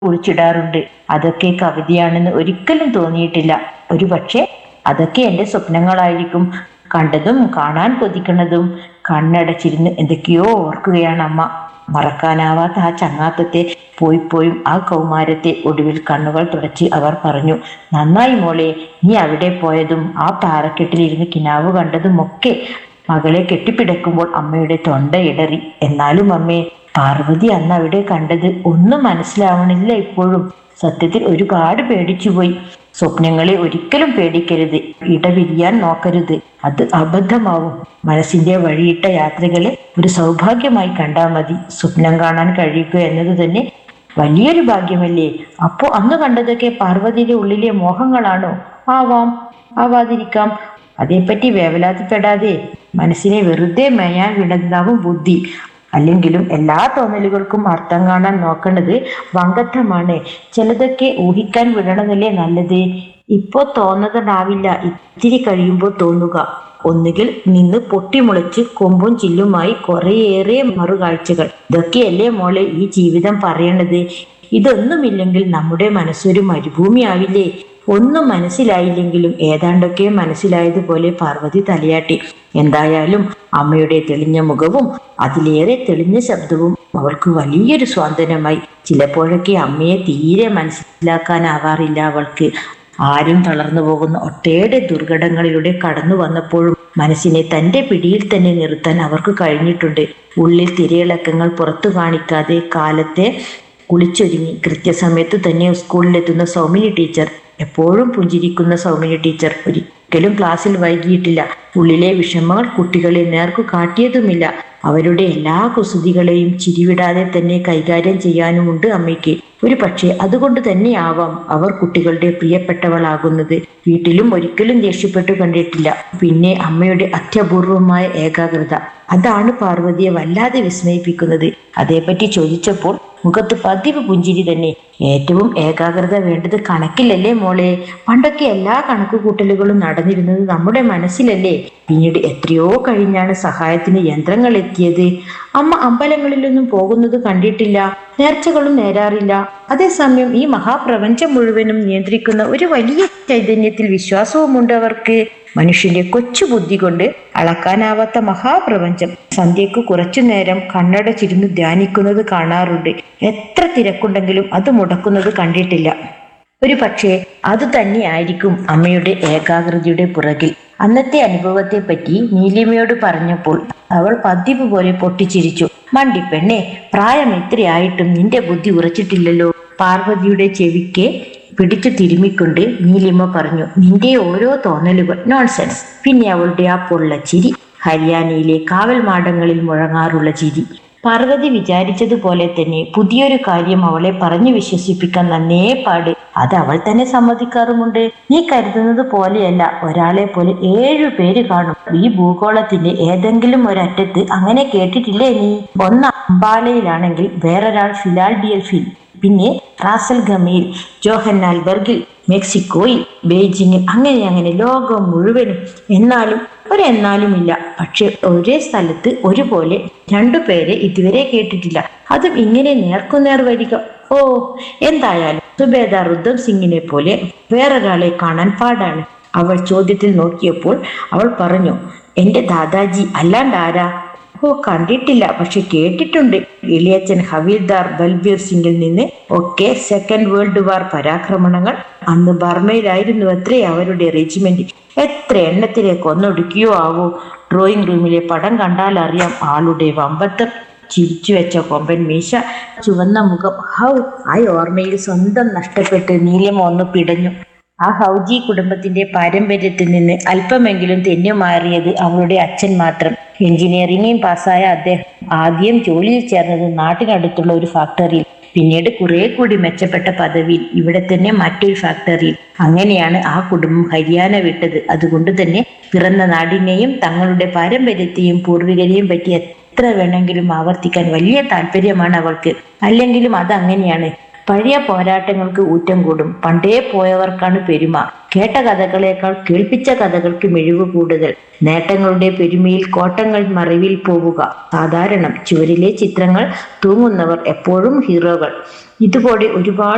കുഴിച്ചിടാറുണ്ട് അതൊക്കെ കവിതയാണെന്ന് ഒരിക്കലും തോന്നിയിട്ടില്ല ഒരു പക്ഷേ അതൊക്കെ എന്റെ സ്വപ്നങ്ങളായിരിക്കും കണ്ടതും കാണാൻ കൊതിക്കുന്നതും കണ്ണടച്ചിരുന്ന് എന്തൊക്കെയോ ഓർക്കുകയാണ് അമ്മ മറക്കാനാവാത്ത ആ ചങ്ങാത്തത്തെ പോയി പോയും ആ കൗമാരത്തെ ഒടുവിൽ കണ്ണുകൾ തുടച്ച് അവർ പറഞ്ഞു നന്നായി മോളെ നീ അവിടെ പോയതും ആ പാറക്കെട്ടിലിരുന്ന് കിനാവ് കണ്ടതുമൊക്കെ മകളെ കെട്ടിപ്പിടക്കുമ്പോൾ അമ്മയുടെ തൊണ്ട ഇടറി എന്നാലും അമ്മേ പാർവതി അന്ന് അവിടെ കണ്ടത് ഒന്നും മനസ്സിലാവണില്ല ഇപ്പോഴും സത്യത്തിൽ ഒരുപാട് പേടിച്ചുപോയി സ്വപ്നങ്ങളെ ഒരിക്കലും പേടിക്കരുത് ഇടവിരിയാൻ നോക്കരുത് അത് അബദ്ധമാവും മനസ്സിന്റെ വഴിയിട്ട യാത്രകളെ ഒരു സൗഭാഗ്യമായി കണ്ടാൽ മതി സ്വപ്നം കാണാൻ കഴിയുക എന്നത് തന്നെ വലിയൊരു ഭാഗ്യമല്ലേ അപ്പോ അന്ന് കണ്ടതൊക്കെ പാർവതിയുടെ ഉള്ളിലെ മോഹങ്ങളാണോ ആവാം ആവാതിരിക്കാം അതേപ്പറ്റി വേവലാതിപ്പെടാതെ മനസ്സിനെ വെറുതെ മേയാൻ വിടുന്നതാവും ബുദ്ധി അല്ലെങ്കിലും എല്ലാ തോന്നലുകൾക്കും അർത്ഥം കാണാൻ നോക്കേണ്ടത് വങ്കത്വമാണ് ചിലതൊക്കെ ഊഹിക്കാൻ വിടണമെന്നല്ലേ നല്ലത് ഇപ്പോ തോന്നതുണ്ടാവില്ല ഇത്തിരി കഴിയുമ്പോൾ തോന്നുക ഒന്നുകിൽ നിന്ന് പൊട്ടിമുളച്ച് കൊമ്പും ചില്ലുമായി കുറേയേറെ മറുകാഴ്ചകൾ ഇതൊക്കെയല്ലേ മോളെ ഈ ജീവിതം പറയണത് ഇതൊന്നുമില്ലെങ്കിൽ നമ്മുടെ മനസ്സൊരു മരുഭൂമിയാവില്ലേ ഒന്നും മനസ്സിലായില്ലെങ്കിലും ഏതാണ്ടൊക്കെ മനസ്സിലായതുപോലെ പാർവതി തലയാട്ടി എന്തായാലും അമ്മയുടെ തെളിഞ്ഞ മുഖവും അതിലേറെ തെളിഞ്ഞ ശബ്ദവും അവൾക്ക് വലിയൊരു സ്വാന്തനമായി ചിലപ്പോഴൊക്കെ അമ്മയെ തീരെ മനസ്സിലാക്കാനാവാറില്ല അവൾക്ക് ആരും തളർന്നു പോകുന്ന ഒട്ടേറെ ദുർഘടങ്ങളിലൂടെ കടന്നു വന്നപ്പോഴും മനസ്സിനെ തന്റെ പിടിയിൽ തന്നെ നിർത്താൻ അവർക്ക് കഴിഞ്ഞിട്ടുണ്ട് ഉള്ളിൽ തിരയിളക്കങ്ങൾ പുറത്തു കാണിക്കാതെ കാലത്തെ കുളിച്ചൊരുങ്ങി കൃത്യസമയത്ത് തന്നെ സ്കൂളിലെത്തുന്ന സൗമിനി ടീച്ചർ എപ്പോഴും പുഞ്ചിരിക്കുന്ന സൗമിനി ടീച്ചർ ഒരിക്കലും ക്ലാസ്സിൽ വൈകിയിട്ടില്ല ഉള്ളിലെ വിഷമങ്ങൾ കുട്ടികളെ നേർക്കു കാട്ടിയതുമില്ല അവരുടെ എല്ലാ കുസൃതികളെയും ചിരിവിടാതെ തന്നെ കൈകാര്യം ചെയ്യാനുമുണ്ട് അമ്മയ്ക്ക് ഒരു പക്ഷേ അതുകൊണ്ട് തന്നെയാവാം അവർ കുട്ടികളുടെ പ്രിയപ്പെട്ടവളാകുന്നത് വീട്ടിലും ഒരിക്കലും ദേഷ്യപ്പെട്ടു കണ്ടിട്ടില്ല പിന്നെ അമ്മയുടെ അത്യപൂർവമായ ഏകാഗ്രത അതാണ് പാർവതിയെ വല്ലാതെ വിസ്മയിപ്പിക്കുന്നത് അതേപ്പറ്റി ചോദിച്ചപ്പോൾ മുഖത്ത് പതിവ് പുഞ്ചിരി തന്നെ ഏറ്റവും ഏകാഗ്രത വേണ്ടത് കണക്കിലല്ലേ മോളെ പണ്ടൊക്കെ എല്ലാ കണക്കുകൂട്ടലുകളും നടന്നിരുന്നത് നമ്മുടെ മനസ്സിലല്ലേ പിന്നീട് എത്രയോ കഴിഞ്ഞാണ് സഹായത്തിന് യന്ത്രങ്ങൾ എത്തിയത് അമ്മ അമ്പലങ്ങളിലൊന്നും പോകുന്നത് കണ്ടിട്ടില്ല നേർച്ചകളും നേരാറില്ല അതേസമയം ഈ മഹാപ്രപഞ്ചം മുഴുവനും നിയന്ത്രിക്കുന്ന ഒരു വലിയ ചൈതന്യത്തിൽ വിശ്വാസവുമുണ്ട് അവർക്ക് മനുഷ്യന്റെ കൊച്ചു ബുദ്ധി കൊണ്ട് അളക്കാനാവാത്ത മഹാപ്രപഞ്ചം സന്ധ്യക്ക് കുറച്ചു നേരം കണ്ണടച്ചിരുന്ന് ധ്യാനിക്കുന്നത് കാണാറുണ്ട് എത്ര തിരക്കുണ്ടെങ്കിലും അത് മുടക്കുന്നത് കണ്ടിട്ടില്ല ഒരു പക്ഷേ അത് തന്നെയായിരിക്കും അമ്മയുടെ ഏകാഗ്രതയുടെ പുറകിൽ അന്നത്തെ അനുഭവത്തെ പറ്റി നീലിമയോട് പറഞ്ഞപ്പോൾ അവൾ പതിവ് പോലെ പൊട്ടിച്ചിരിച്ചു മണ്ടിപ്പെണ്ണെ പ്രായം ഇത്രയായിട്ടും നിന്റെ ബുദ്ധി ഉറച്ചിട്ടില്ലല്ലോ പാർവതിയുടെ ചെവിക്ക് പിടിച്ചു തിരുമ്മിക്കൊണ്ട് നീലിമ പറഞ്ഞു നിന്റെ ഓരോ തോന്നലുകൾ നോൺസെൻസ് പിന്നെ അവളുടെ ആ പൊള്ള ചിരി ഹരിയാനയിലെ കാവൽ മാടങ്ങളിൽ മുഴങ്ങാറുള്ള ചിരി പാർവതി വിചാരിച്ചതുപോലെ തന്നെ പുതിയൊരു കാര്യം അവളെ പറഞ്ഞു വിശ്വസിപ്പിക്കാൻ നന്നേ പാട് അത് അവൾ തന്നെ സമ്മതിക്കാറുമുണ്ട് നീ കരുതുന്നത് പോലെയല്ല ഒരാളെ പോലെ ഏഴു പേര് കാണും ഈ ഭൂഗോളത്തിന്റെ ഏതെങ്കിലും ഒരറ്റത്ത് അങ്ങനെ കേട്ടിട്ടില്ലേ നീ ഒന്ന് അംബാലയിലാണെങ്കിൽ വേറൊരാൾ ഫിലാൽഡിയൽഫിൽ പിന്നെ റാസൽ ഗമയിൽ ജോഹന്നാൽബർഗിൽ മെക്സിക്കോയിൽ ബെയ്ജിങ്ങിൽ അങ്ങനെ അങ്ങനെ ലോകം മുഴുവനും എന്നാലും ഒരെന്നാലും ഇല്ല പക്ഷെ ഒരേ സ്ഥലത്ത് ഒരുപോലെ രണ്ടുപേരെ ഇതുവരെ കേട്ടിട്ടില്ല അതും ഇങ്ങനെ നേർക്കുനേർ വരിക ഓ എന്തായാലും സുബേദാർ റുദ്ധം സിംഗിനെ പോലെ വേറൊരാളെ കാണാൻ പാടാണ് അവൾ ചോദ്യത്തിൽ നോക്കിയപ്പോൾ അവൾ പറഞ്ഞു എന്റെ ദാദാജി അല്ലാണ്ട് ആരാ ഓ കണ്ടിട്ടില്ല പക്ഷെ കേട്ടിട്ടുണ്ട് ഇളിയച്ചൻ ഹവീൽദാർ ബൽബീർ സിംഗിൽ നിന്ന് ഒക്കെ സെക്കൻഡ് വേൾഡ് വാർ പരാക്രമണങ്ങൾ അന്ന് ബർമയിലായിരുന്നു അത്രേ അവരുടെ റെജിമെന്റ് എത്ര എണ്ണത്തിനെ കൊന്നൊടുക്കിയോ ആവോ ഡ്രോയിങ് റൂമിലെ പടം കണ്ടാൽ അറിയാം ആളുടെ വമ്പത്തം ചിരിച്ചു വെച്ച കൊമ്പൻ മീശ ചുവന്ന മുഖം ഹൗ ആ ഓർമ്മയിൽ സ്വന്തം നഷ്ടപ്പെട്ട് നീലിമ ഒന്ന് പിടഞ്ഞു ആ ഹൗജി കുടുംബത്തിന്റെ പാരമ്പര്യത്തിൽ നിന്ന് അല്പമെങ്കിലും തെന്നുമാറിയത് അവളുടെ അച്ഛൻ മാത്രം എഞ്ചിനീയറിംഗും പാസ്സായ അദ്ദേഹം ആദ്യം ജോലിയിൽ ചേർന്നത് നാട്ടിനടുത്തുള്ള ഒരു ഫാക്ടറിയിൽ പിന്നീട് കുറെ കൂടി മെച്ചപ്പെട്ട പദവിയിൽ ഇവിടെ തന്നെ മറ്റൊരു ഫാക്ടറിയിൽ അങ്ങനെയാണ് ആ കുടുംബം ഹരിയാന വിട്ടത് അതുകൊണ്ട് തന്നെ പിറന്ന നാടിനെയും തങ്ങളുടെ പാരമ്പര്യത്തെയും പൂർവികരെയും പറ്റി എത്ര വേണമെങ്കിലും ആവർത്തിക്കാൻ വലിയ താല്പര്യമാണ് അവൾക്ക് അല്ലെങ്കിലും അത് അങ്ങനെയാണ് പഴയ പോരാട്ടങ്ങൾക്ക് ഊറ്റം കൂടും പണ്ടേ പോയവർക്കാണ് പെരുമ കേട്ട കഥകളേക്കാൾ കേൾപ്പിച്ച കഥകൾക്ക് മിഴിവ് കൂടുതൽ നേട്ടങ്ങളുടെ പെരുമയിൽ കോട്ടങ്ങൾ മറവിൽ പോവുക സാധാരണം ചുവരിലെ ചിത്രങ്ങൾ തൂങ്ങുന്നവർ എപ്പോഴും ഹീറോകൾ ഇതുപോലെ ഒരുപാട്